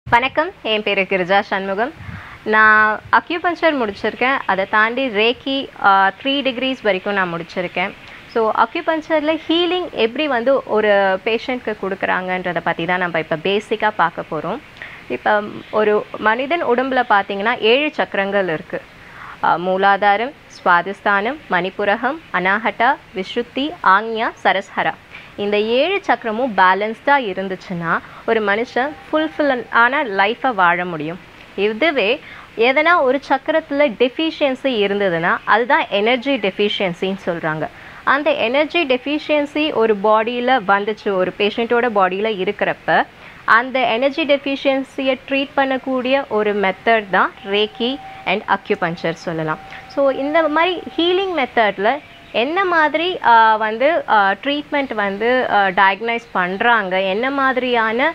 வணக்கம் என் பேர் கிரிஜா சண்முகம் நான் அக்யூபஞ்சர் முடிச்சிருக்கேன் அதை தாண்டி ரேக்கி த்ரீ டிகிரிஸ் வரைக்கும் நான் முடிச்சிருக்கேன் ஸோ அக்யூபஞ்சரில் ஹீலிங் எப்படி வந்து ஒரு பேஷண்ட்க்கு கொடுக்குறாங்கன்றதை பற்றி தான் நம்ம இப்போ பேசிக்காக பார்க்க போகிறோம் இப்போ ஒரு மனிதன் உடம்புல பார்த்தீங்கன்னா ஏழு சக்கரங்கள் இருக்குது மூலாதாரம் சுவாதிஸ்தானம் மணிப்புரகம் அனாஹட்டா விசுத்தி ஆக்ஞா சரஸ்ஹரா இந்த ஏழு சக்கரமும் பேலன்ஸ்டாக இருந்துச்சுன்னா ஒரு மனுஷன் ஃபுல்ஃபில் ஆன லைஃப்பை வாழ முடியும் இதுவே எதனா ஒரு சக்கரத்தில் டெஃபிஷியன்சி இருந்ததுன்னா அதுதான் எனர்ஜி டெஃபிஷியன்சின்னு சொல்கிறாங்க அந்த எனர்ஜி டெஃபிஷியன்சி ஒரு பாடியில் வந்துச்சு ஒரு பேஷண்ட்டோட பாடியில் இருக்கிறப்ப அந்த எனர்ஜி டெஃபிஷியன்சியை ட்ரீட் பண்ணக்கூடிய ஒரு மெத்தட் தான் ரேக்கி அண்ட் அக்யூபஞ்சர் சொல்லலாம் ஸோ இந்த மாதிரி ஹீலிங் மெத்தடில் என்ன மாதிரி ஆஹ், வந்து ட்ரீட்மெண்ட் வந்து டயக்னைஸ் பண்ணுறாங்க என்ன மாதிரியான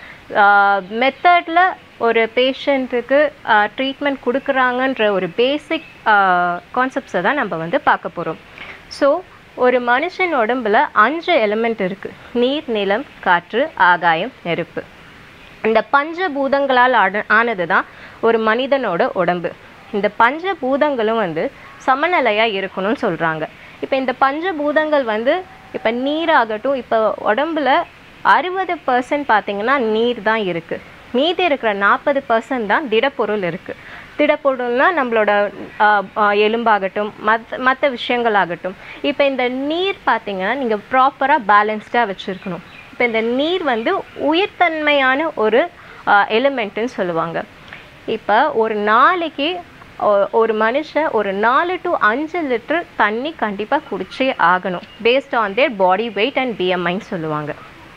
மெத்தடில் ஒரு பேஷண்ட்டுக்கு ட்ரீட்மெண்ட் கொடுக்குறாங்கன்ற ஒரு பேசிக் கான்செப்ட்ஸை தான் நம்ம வந்து பார்க்க போகிறோம் ஸோ ஒரு மனுஷன் உடம்புல அஞ்சு எலிமெண்ட் இருக்குது நீர் நிலம் காற்று ஆகாயம் நெருப்பு இந்த பஞ்சபூதங்களால் ஆன ஆனது தான் ஒரு மனிதனோட உடம்பு இந்த பஞ்சபூதங்களும் வந்து சமநிலையாக இருக்கணும்னு சொல்கிறாங்க இப்போ இந்த பஞ்சபூதங்கள் வந்து இப்போ நீராகட்டும் இப்போ உடம்புல அறுபது பர்சன்ட் பார்த்தீங்கன்னா நீர் தான் இருக்குது மீதி இருக்கிற நாற்பது பர்சன்ட் தான் திடப்பொருள் இருக்குது திடப்பொருள்னா நம்மளோட ஆ, ஆ, எலும்பாகட்டும் மற்ற மற்ற விஷயங்களாகட்டும் இப்போ இந்த நீர் பார்த்தீங்கன்னா நீங்கள் ப்ராப்பராக பேலன்ஸ்டாக வச்சுருக்கணும் இப்போ இந்த நீர் வந்து உயிர்த்தன்மையான ஒரு எலிமெண்ட்டுன்னு சொல்லுவாங்க இப்போ ஒரு நாளைக்கு ஒ- ஒரு மனுஷன் ஒரு நாலு டு அஞ்சு லிட்டர் தண்ணி கண்டிப்பாக குடிச்சே ஆகணும் based on their body weight and பிஎம்ஐன்னு சொல்லுவாங்க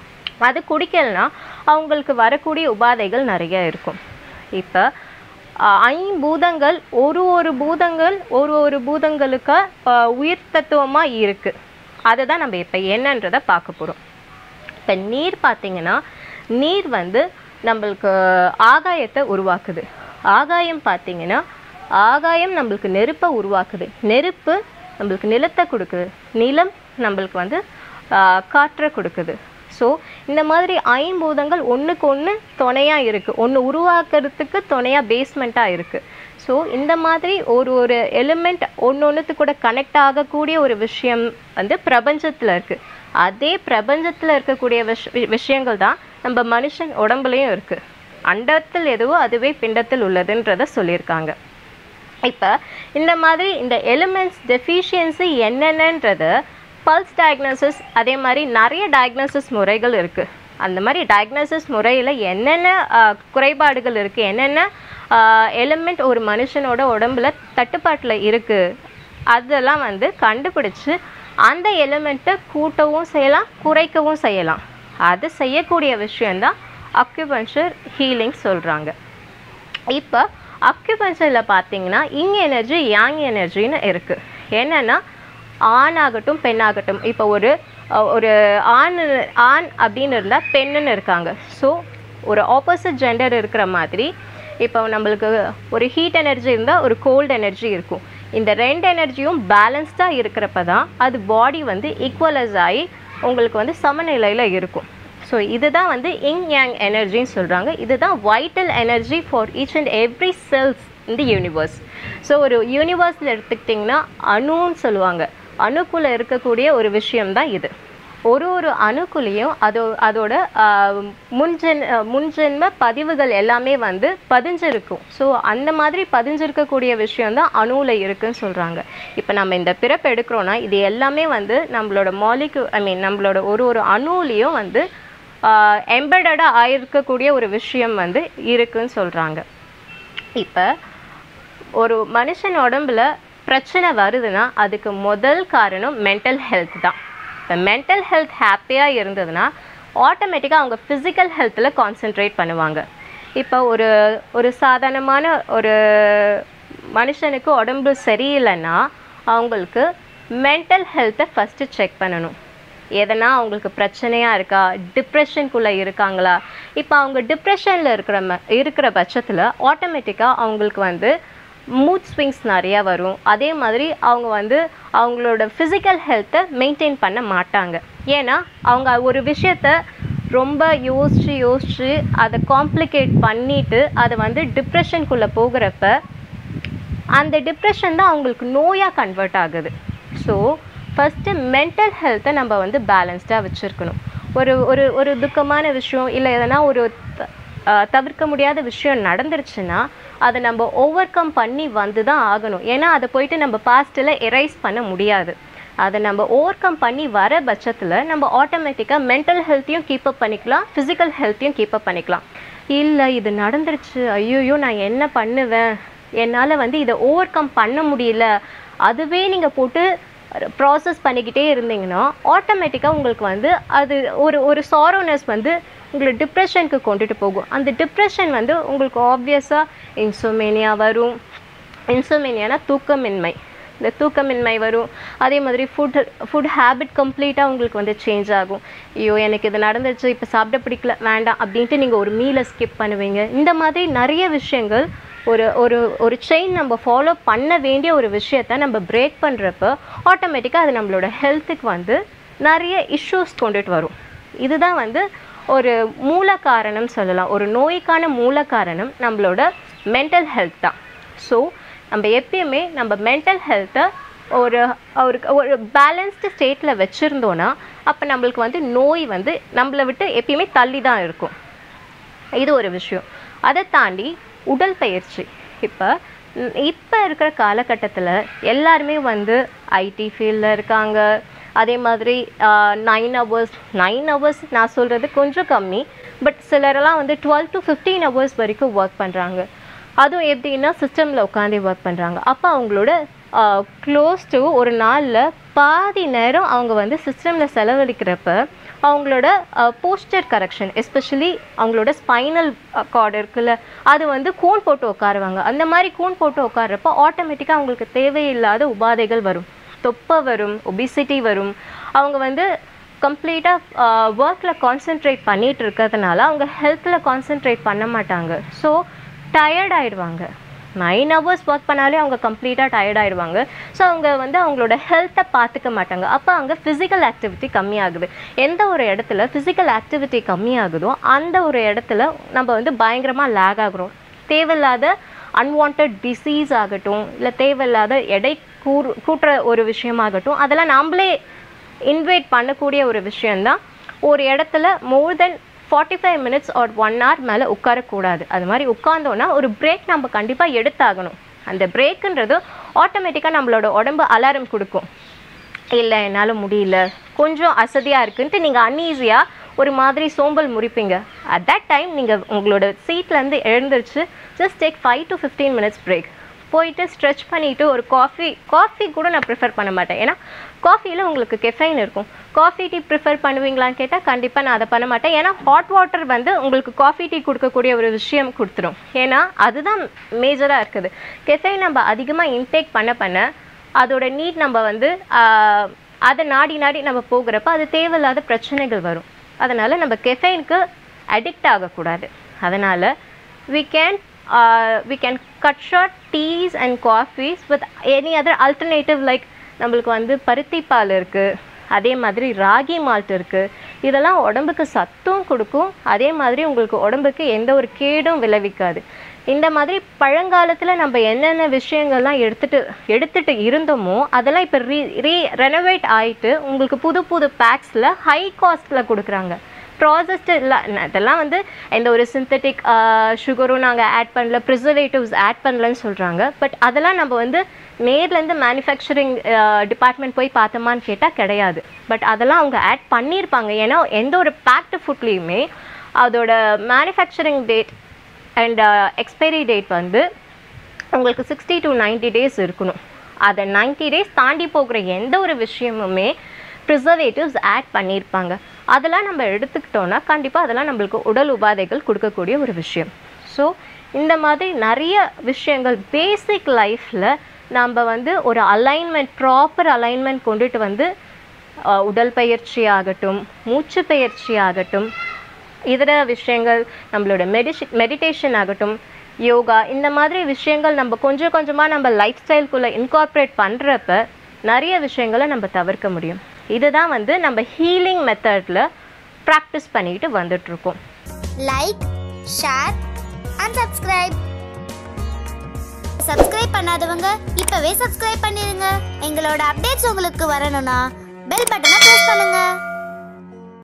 அது குடிக்கலைன்னா அவங்களுக்கு வரக்கூடிய உபாதைகள் நிறைய இருக்கும் இப்போ ஐம்பூதங்கள் ஒரு ஒரு பூதங்கள் ஒரு ஒரு பூதங்களுக்கு ஆஹ், உயிர் தத்துவமாக இருக்குது அதை தான் நம்ம இப்போ என்னன்றதை பார்க்க போகிறோம் இப்போ நீர் பார்த்தீங்கன்னா நீர் வந்து நம்மளுக்கு ஆகாயத்தை உருவாக்குது ஆகாயம் பார்த்தீங்கன்னா ஆகாயம் நம்மளுக்கு நெருப்பை உருவாக்குது நெருப்பு நம்மளுக்கு நிலத்தை கொடுக்குது நிலம் நம்மளுக்கு வந்து ஆஹ், காற்றை கொடுக்குது ஸோ இந்த மாதிரி ஐம்பூதங்கள் ஒன்றுக்கு ஒன்று துணையாக இருக்குது ஒன்று உருவாக்குறதுக்கு துணையாக பேஸ்மெண்ட்டாக இருக்குது ஸோ இந்த மாதிரி ஒரு ஒரு எலிமெண்ட் ஒன்று ஒன்றுத்து கூட கனெக்ட் ஆகக்கூடிய ஒரு விஷயம் வந்து பிரபஞ்சத்தில் இருக்குது அதே பிரபஞ்சத்தில் இருக்கக்கூடிய விஷ வி- விஷயங்கள் தான் நம்ம மனுஷன் உடம்புலையும் இருக்குது அண்டத்தில் எதுவோ அதுவே பிண்டத்தில் உள்ளதுன்றத சொல்லியிருக்காங்க இப்போ இந்த மாதிரி இந்த எலிமெண்ட்ஸ் டெஃபிஷியன்சி என்னென்னன்றது பல்ஸ் டயக்னோசிஸ் அதே மாதிரி நிறைய டயக்னோசிஸ் முறைகள் இருக்குது அந்த மாதிரி டயக்னோசிஸ் முறையில் என்னென்ன ஆஹ், குறைபாடுகள் இருக்குது என்னென்ன எலிமெண்ட் ஒரு மனுஷனோட உடம்புல தட்டுப்பாட்டில் இருக்குது அதெல்லாம் வந்து கண்டுபிடிச்சு அந்த எலிமெண்ட்டை கூட்டவும் செய்யலாம் குறைக்கவும் செய்யலாம் அது செய்யக்கூடிய விஷயந்தான் அக்யூபஞ்சர் ஹீலிங் சொல்கிறாங்க இப்போ அக்யூபஞ்சரில் பார்த்தீங்கன்னா இங் எனர்ஜி யாங் எனர்ஜின்னு இருக்குது என்னென்னா ஆணாகட்டும் பெண்ணாகட்டும் இப்போ ஒரு அஹ், ஒரு ஆண் ஆண் அப்படின்னு இருந்தால் பெண்ணுன்னு இருக்காங்க ஸோ ஒரு ஆப்போசிட் ஜெண்டர் இருக்கிற மாதிரி இப்போ நம்மளுக்கு ஒரு ஹீட் எனர்ஜி இருந்தால் ஒரு கோல்டு எனர்ஜி இருக்கும் இந்த ரெண்டு எனர்ஜியும் பேலன்ஸ்டாக இருக்கிறப்ப தான் அது பாடி வந்து ஈக்குவலைஸ் ஆகி உங்களுக்கு வந்து சமநிலையில் இருக்கும் ஸோ இதுதான் வந்து இங் யாங் எனர்ஜின்னு சொல்கிறாங்க இதுதான் vital energy for each and every cells இந்த யூனிவர்ஸ் ஸோ ஒரு யூனிவர்ஸில் எடுத்துக்கிட்டிங்கன்னா அணுன்னு சொல்லுவாங்க அணுக்குள்ளே இருக்கக்கூடிய ஒரு விஷயம்தான் இது ஒரு ஒரு அணுக்குள்ளேயும் அதோ அதோட ஆஹ், முன்ஜென் ஆஹ், முன்ஜென்ம பதிவுகள் எல்லாமே வந்து பதிஞ்சிருக்கும் ஸோ அந்த மாதிரி பதிஞ்சிருக்கக்கூடிய விஷயம்தான் அணுவில் இருக்குன்னு சொல்கிறாங்க இப்போ நம்ம இந்த பிறப்பு எடுக்கிறோன்னா இது எல்லாமே வந்து நம்மளோட மாலிக்கு ஐ மீன் நம்மளோட ஒரு ஒரு அணுவுலேயும் வந்து எம்பெடடாக ஆயிருக்கக்கூடிய ஒரு விஷயம் வந்து இருக்குன்னு சொல்கிறாங்க இப்போ ஒரு மனுஷன் உடம்புல பிரச்சனை வருதுன்னா அதுக்கு முதல் காரணம் மென்டல் ஹெல்த் தான் இப்போ மென்டல் ஹெல்த் ஹாப்பியாக இருந்ததுன்னா ஆட்டோமேட்டிக்காக அவங்க ஃபிசிக்கல் ஹெல்த்தில் கான்சென்ட்ரேட் பண்ணுவாங்க இப்போ ஒரு ஒரு சாதாரணமான ஒரு மனுஷனுக்கு உடம்பு சரியில்லைன்னா அவங்களுக்கு மென்டல் ஹெல்த்தை ஃபஸ்ட்டு செக் பண்ணணும் எதனா அவங்களுக்கு பிரச்சனையாக இருக்கா டிப்ரெஷனுக்குள்ளே இருக்காங்களா இப்போ அவங்க டிப்ரெஷனில் இருக்கிற ம இருக்கிற பட்சத்தில் ஆட்டோமேட்டிக்காக அவங்களுக்கு வந்து மூட் ஸ்விங்ஸ் நிறையா வரும் அதே மாதிரி அவங்க வந்து அவங்களோட ஃபிசிக்கல் ஹெல்த்தை மெயின்டைன் பண்ண மாட்டாங்க ஏன்னா அவங்க ஒரு விஷயத்த ரொம்ப யோசித்து யோசித்து அதை காம்ப்ளிகேட் பண்ணிவிட்டு அதை வந்து டிப்ரெஷனுக்குள்ளே போகிறப்ப அந்த டிப்ரெஷன் தான் அவங்களுக்கு நோயாக கன்வெர்ட் ஆகுது ஸோ ஃபஸ்ட்டு மென்டல் ஹெல்த்தை நம்ம வந்து பேலன்ஸ்டாக வச்சுருக்கணும் ஒரு ஒரு ஒரு துக்கமான விஷயம் இல்லை எதனா ஒரு த- ஆஹ் தவிர்க்க முடியாத விஷயம் நடந்துருச்சுன்னா அதை நம்ம ஓவர் கம் பண்ணி வந்து தான் ஆகணும் ஏன்னா அதை போயிட்டு நம்ம பாஸ்ட்டில் எரைஸ் பண்ண முடியாது அதை நம்ம ஓவர் கம் பண்ணி வர பட்சத்தில் நம்ம ஆட்டோமேட்டிக்காக மென்டல் ஹெல்த்தையும் கீப்பப் பண்ணிக்கலாம் ஃபிசிக்கல் ஹெல்த்தையும் கீப்பப் பண்ணிக்கலாம் இல்லை இது நடந்துருச்சு ஐயோயோ நான் என்ன பண்ணுவேன் என்னால் வந்து இதை ஓவர் கம் பண்ண முடியல அதுவே நீங்கள் போட்டு ப்ராசஸ் பண்ணிக்கிட்டே இருந்தீங்கன்னா ஆட்டோமேட்டிக்காக உங்களுக்கு வந்து அது ஒரு ஒரு சாரோனஸ் வந்து உங்களை டிப்ரெஷனுக்கு கொண்டுட்டு போகும் அந்த டிப்ரெஷன் வந்து உங்களுக்கு ஆப்வியஸாக இன்சோமேனியா வரும் இன்சோமேனியானா தூக்கமின்மை இந்த தூக்கமின்மை வரும் அதே மாதிரி ஃபுட் ஃபுட் ஹேபிட் கம்ப்ளீட்டாக உங்களுக்கு வந்து சேஞ்ச் ஆகும் ஐயோ எனக்கு இது நடந்துச்சு இப்போ சாப்பிட பிடிக்கல வேண்டாம் அப்படின்ட்டு நீங்கள் ஒரு மீலை ஸ்கிப் பண்ணுவீங்க இந்த மாதிரி நிறைய விஷயங்கள் ஒரு ஒரு ஒரு செயின் நம்ம ஃபாலோ பண்ண வேண்டிய ஒரு விஷயத்த நம்ம பிரேக் பண்ணுறப்ப ஆட்டோமேட்டிக்காக அது நம்மளோட ஹெல்த்துக்கு வந்து நிறைய இஷ்யூஸ் கொண்டுட்டு வரும் இதுதான் வந்து ஒரு மூல காரணம் சொல்லலாம் ஒரு நோய்க்கான மூல காரணம் நம்மளோட மென்டல் ஹெல்த் தான் ஸோ நம்ம எப்பயுமே நம்ம மென்டல் ஹெல்த்தை ஒரு ஒரு ஒரு பேலன்ஸ்டு ஸ்டேட்டில் வச்சுருந்தோன்னா அப்போ நம்மளுக்கு வந்து நோய் வந்து நம்மளை விட்டு எப்பயுமே தள்ளி தான் இருக்கும் இது ஒரு விஷயம் அதை தாண்டி உடல் பயிற்சி இப்போ இப்போ இருக்கிற காலகட்டத்தில் எல்லாருமே வந்து ஐடி ஃபீல்டில் இருக்காங்க அதே மாதிரி நைன் ஹவர்ஸ் நைன் ஹவர்ஸ் நான் சொல்கிறது கொஞ்சம் கம்மி பட் சிலரெல்லாம் வந்து டுவெல் டு ஃபிஃப்டீன் ஹவர்ஸ் வரைக்கும் ஒர்க் பண்ணுறாங்க அதுவும் எப்படின்னா சிஸ்டமில் உட்காந்து ஒர்க் பண்ணுறாங்க அப்போ அவங்களோட க்ளோஸ் டு ஒரு நாளில் பாதி நேரம் அவங்க வந்து சிஸ்டமில் செலவழிக்கிறப்ப அவங்களோட போஸ்டர் கரெக்ஷன் எஸ்பெஷலி அவங்களோட ஸ்பைனல் கார்டு இருக்குல்ல அது வந்து கூன் போட்டு உட்காருவாங்க அந்த மாதிரி கூன் போட்டு உட்கார்றப்ப ஆட்டோமேட்டிக்காக அவங்களுக்கு தேவையில்லாத உபாதைகள் வரும் தொப்பை வரும் ஒபிசிட்டி வரும் அவங்க வந்து கம்ப்ளீட்டாக ஒர்க்கில் கான்சென்ட்ரேட் பண்ணிட்டு இருக்கிறதுனால அவங்க ஹெல்த்தில் கான்சென்ட்ரேட் பண்ண மாட்டாங்க ஸோ டயர்ட் ஆயிடுவாங்க நைன் ஹவர்ஸ் ஒர்க் பண்ணாலே அவங்க கம்ப்ளீட்டாக டயர்ட் ஆயிடுவாங்க ஸோ அவங்க வந்து அவங்களோட ஹெல்த்தை பார்த்துக்க மாட்டாங்க அப்போ அங்கே ஃபிசிக்கல் ஆக்டிவிட்டி கம்மியாகுது எந்த ஒரு இடத்துல ஃபிசிக்கல் ஆக்டிவிட்டி கம்மியாகுதோ அந்த ஒரு இடத்துல நம்ம வந்து பயங்கரமாக லேக் ஆகுறோம் தேவையில்லாத அன்வான்ட் டிசீஸ் ஆகட்டும் இல்லை தேவையில்லாத எடை கூறு கூட்டுற ஒரு விஷயமாகட்டும் அதெல்லாம் நாமளே இன்வைட் பண்ணக்கூடிய ஒரு விஷயந்தான் ஒரு இடத்துல more than forty five minutes or one hour மேலே உட்காரக்கூடாது அது மாதிரி உட்கார்ந்தோன்னா ஒரு பிரேக் நம்ம கண்டிப்பாக எடுத்தாகணும் அந்த பிரேக்குன்றது ஆட்டோமேட்டிக்காக நம்மளோட உடம்பு அலாரம் கொடுக்கும் இல்லை என்னால் முடியல கொஞ்சம் அசதியாக இருக்குன்ட்டு நீங்கள் அன்ஈஸியாக ஒரு மாதிரி சோம்பல் முறிப்பீங்க அட் தட் டைம் நீங்கள் உங்களோட சீட்லேருந்து எழுந்திரிச்சு just take five to fifteen minutes break போயிட்டு ஸ்ட்ரெச் பண்ணிவிட்டு ஒரு காஃபி காஃபி கூட நான் ப்ரிஃபர் பண்ண மாட்டேன் ஏன்னா காஃபியில் உங்களுக்கு கெஃபைன் இருக்கும் காஃபி டீ ப்ரிஃபர் பண்ணுவீங்களான்னு கேட்டால் கண்டிப்பாக நான் அதை பண்ண மாட்டேன் ஏன்னா ஹாட் வாட்டர் வந்து உங்களுக்கு காஃபி டீ கொடுக்கக்கூடிய ஒரு விஷயம் கொடுத்துரும் ஏன்னா அதுதான் மேஜராக இருக்குது கெஃபைன் நம்ம அதிகமாக இன்டேக் பண்ண பண்ண அதோட நீட் நம்ம வந்து ஆஹ், அதை நாடி நாடி நம்ம போகிறப்ப அது தேவையில்லாத பிரச்சனைகள் வரும் அதனால் நம்ம கெஃபைனுக்கு அடிக்ட் ஆகக்கூடாது அதனால் we can uh, we can cut short teas and coffees with any other alternative like நம்மளுக்கு வந்து பருத்தி பால் இருக்குது அதே மாதிரி ராகி மால்ட் இருக்குது இதெல்லாம் உடம்புக்கு சத்தும் கொடுக்கும் அதே மாதிரி உங்களுக்கு உடம்புக்கு எந்த ஒரு கேடும் விளைவிக்காது இந்த மாதிரி பழங்காலத்தில் நம்ம என்னென்ன விஷயங்கள்லாம் எடுத்துட்டு எடுத்துட்டு இருந்தோமோ அதெல்லாம் இப்போ ரீ ரீ ரெனோவேட் ஆயிட்டு உங்களுக்கு புது புது பேக்ஸில் ஹை காஸ்ட்டில் கொடுக்குறாங்க ப்ராசஸ்டு இல்லை இதெல்லாம் வந்து எந்த ஒரு சிந்தட்டிக் சுகரும் நாங்கள் ஆட் பண்ணல ப்ரிசர்வேட்டிவ்ஸ் ஆட் பண்ணலன்னு சொல்கிறாங்க பட் அதெல்லாம் நம்ம வந்து நேர்லேருந்து மேனுஃபேக்சரிங் டிபார்ட்மெண்ட் போய் பார்த்தோமான்னு கேட்டால் கிடையாது பட் அதெல்லாம் அவங்க ஆட் பண்ணியிருப்பாங்க ஏன்னா எந்த ஒரு பேக்டு ஃபுட்லேயுமே அதோட manufacturing date and expiry date வந்து உங்களுக்கு சிக்ஸ்டி டு 90 டேஸ் இருக்கணும் அதை 90 டேஸ் தாண்டி போகிற எந்த ஒரு விஷயமுமே ப்ரிசர்வேட்டிவ்ஸ் ஆட் பண்ணியிருப்பாங்க அதெல்லாம் நம்ம எடுத்துக்கிட்டோன்னா கண்டிப்பாக அதெல்லாம் நம்மளுக்கு உடல் உபாதைகள் கொடுக்கக்கூடிய ஒரு விஷயம் ஸோ இந்த மாதிரி நிறைய விஷயங்கள் பேசிக் லைஃப்பில் நம்ம வந்து ஒரு அலைன்மெண்ட் ப்ராப்பர் அலைன்மெண்ட் கொண்டுட்டு வந்து அஹ், உடல் பயிற்சி ஆகட்டும் மூச்சு பயிற்சி ஆகட்டும் இதர விஷயங்கள் நம்மளோட மெடிஷ மெடிடேஷன் ஆகட்டும் யோகா இந்த மாதிரி விஷயங்கள் நம்ம கொஞ்சம் கொஞ்சமாக நம்ம லைஃப் ஸ்டைல்குள்ளே இன்கார்ப்ரேட் பண்ணுறப்ப நிறைய விஷயங்களை நம்ம தவிர்க்க முடியும் இதுதான் வந்து நம்ம ஹீலிங் மெத்தடில் ப்ராக்டிஸ் பண்ணிட்டு வந்துட்ருக்கோம் like share and subscribe subscribe பண்ணாதவங்க இப்பவே சப்ஸ்கிரைப் பண்ணிருங்க எங்களோட அப்டேட்ஸ் உங்களுக்கு வரணும்னா பெல் பட்டனை ப்ரெஸ் பண்ணுங்க